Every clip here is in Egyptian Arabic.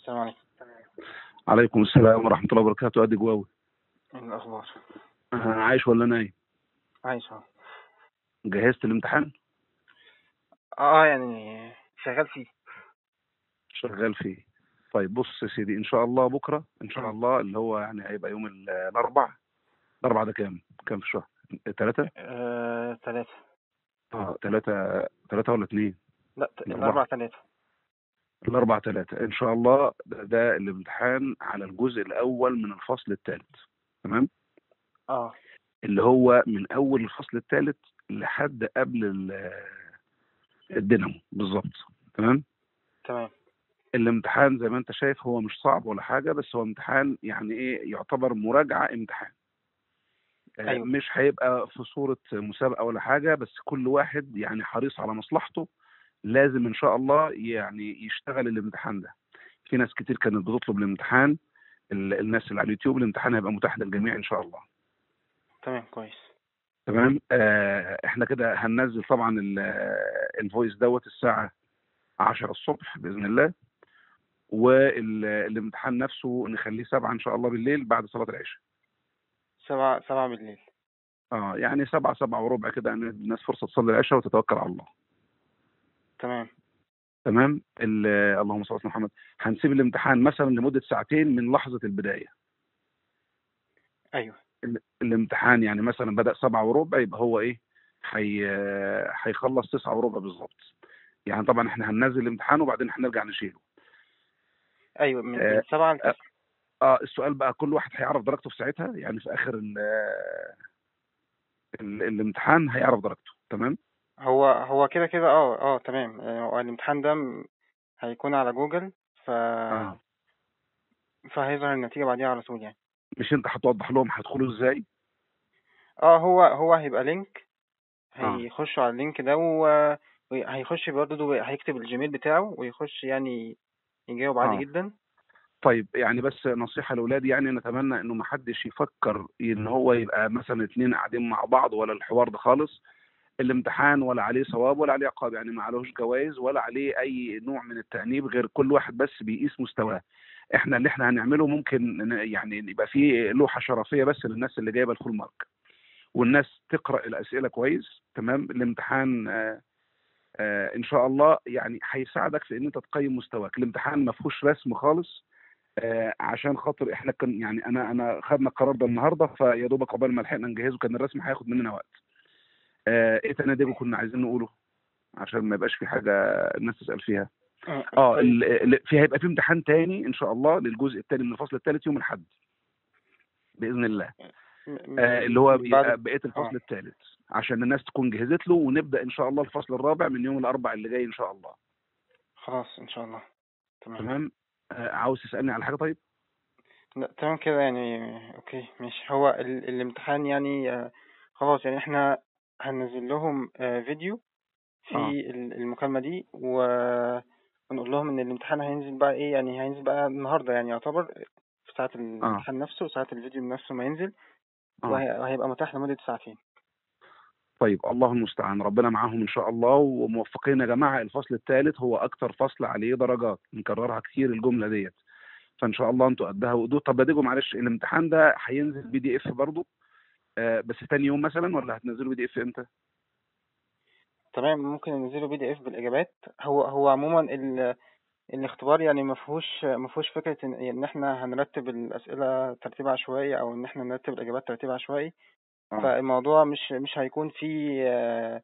السلام عليكم عليكم السلام ورحمة الله وبركاته أدي جواوي ايه الاخبار أه، عايش ولا نايم عايش اهو جهزت الامتحان اه يعني شغال فيه شغال فيه طيب بص يا سيدي إن شاء الله بكرة إن شاء مم. الله اللي هو يعني هيبقى يوم ال- الأربع الأربع ده كام كام في الشهر ثلاثة آه ثلاثة اه ثلاثة ثلاثة ولا اثنين لا ت- الأربعة. الأربع ثلاثة الأربع ثلاثة إن شاء الله ده, ده الامتحان على الجزء الأول من الفصل الثالث تمام اه اللي هو من أول الفصل الثالث لحد قبل ال- الدينامو بالظبط تمام تمام الامتحان زي ما انت شايف هو مش صعب ولا حاجه بس هو امتحان يعني ايه يعتبر مراجعه امتحان آه، أيوة. مش هيبقى في صوره مسابقه ولا حاجه بس كل واحد يعني حريص على مصلحته لازم ان شاء الله يعني يشتغل الامتحان ده في ناس كتير كانت بتطلب الامتحان ال- الناس اللي على اليوتيوب الامتحان هيبقى متاح للجميع ان شاء الله تمام كويس تمام آه احنا كده هننزل طبعا ال- الفويس دوت الساعه 10 الصبح باذن الله والامتحان نفسه نخليه سبعة ان شاء الله بالليل بعد صلاه العشاء سبعة سبعة بالليل اه يعني سبعة سبعة وربع كده ان الناس فرصه تصلي العشاء وتتوكل على الله تمام تمام ال- اللهم صل على سيدنا محمد هنسيب الامتحان مثلا لمده ساعتين من لحظه البدايه أيوة ال- الامتحان يعني مثلا بدا سبعة وربع يبقى هو ايه هي هيخلص تسعة وربع بالظبط يعني طبعا احنا هننزل الامتحان وبعدين هنرجع نشيله أيوة من آه، من سبعة لتسعة اه السؤال بقى كل واحد هيعرف درجته في ساعتها يعني في اخر ال ال الامتحان هيعرف درجته تمام هو هو كده كده اه اه تمام آه، هو الامتحان ده م- هيكون على جوجل ف اه فهيظهر النتيجة بعديها على طول يعني مش انت هتوضح لهم هيدخلوا ازاي اه هو هو هيبقى لينك آه. هيخشوا على اللينك ده و- وهيخش برضه هيكتب الجيميل بتاعه ويخش يعني يجاوب عادي آه. جدا طيب يعني بس نصيحة لأولادي يعني نتمنى إنه محدش يفكر إن هو يبقى مثلا اتنين قاعدين مع بعض ولا الحوار ده خالص الامتحان ولا عليه ثواب ولا عليه عقاب يعني ما عليهوش جوائز ولا عليه أي نوع من التأنيب غير كل واحد بس بيقيس مستواه احنا اللي احنا هنعمله ممكن ن- يعني يبقى فيه لوحة شرفية بس للناس اللي جايبة الفول مارك والناس تقرأ الأسئلة كويس تمام الامتحان آه آه ان شاء الله يعني هيساعدك في ان انت تقيم مستواك الامتحان ما فيهوش رسم خالص آه عشان خاطر احنا كان يعني انا انا خدنا القرار ده النهارده فيا دوبك عقبال ما لحقنا نجهزه كان الرسم هياخد مننا وقت آه ايه تاني ديجو كنا عايزين نقوله عشان ما يبقاش في حاجه الناس تسال فيها اه ال- ال- في هيبقى في امتحان تاني ان شاء الله للجزء الثاني من الفصل الثالث يوم الاحد باذن الله م- آه اللي هو بعد- بيبقى بقيه الفصل آه. الثالث عشان الناس تكون جهزت له ونبدا ان شاء الله الفصل الرابع من يوم الاربع اللي جاي ان شاء الله خلاص ان شاء الله تمام تمام آه عاوز تسالني على حاجه طيب لا تمام كده يعني اوكي ماشي هو ال... الامتحان يعني آه، خلاص يعني احنا هننزل لهم آه، فيديو في آه. ال- المكالمة دي و... ونقول لهم ان الامتحان هينزل بقى ايه يعني هينزل بقى النهارده يعني يعتبر في ساعة الامتحان نفسه وساعة الفيديو نفسه ما ينزل آه. وهي... وهيبقى متاح لمدة ساعتين طيب الله المستعان ربنا معاهم ان شاء الله وموفقين يا جماعه الفصل الثالث هو اكتر فصل عليه درجات نكررها كتير الجمله ديت فان شاء الله انتوا قدها وقدود طب اديكم معلش الامتحان ده هينزل بي دي اف برضه آه بس تاني يوم مثلا ولا هتنزلوا بي دي اف امتى؟ تمام ممكن ننزله بي دي اف بالاجابات هو هو عموما ال... الاختبار يعني ما فيهوش ما فيهوش فكرة ان ان احنا هنرتب الاسئلة ترتيب عشوائي او ان احنا نرتب الاجابات ترتيب عشوائي آه. فالموضوع مش مش هيكون فيه آه،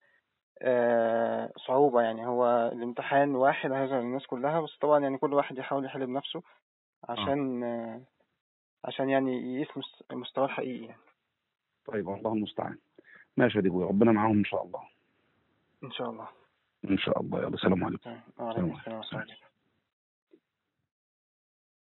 آه، صعوبة يعني هو الامتحان واحد هيظهر للناس كلها بس طبعا يعني كل واحد يحاول يحل بنفسه عشان آه، عشان يعني يقيس مس- مستواه الحقيقي يعني طيب الله المستعان ماشي يا ديبوي ربنا معاهم ان شاء الله ان شاء الله ان شاء الله يلا سلام عليكم تمام وعليكم السلام ورحمة الله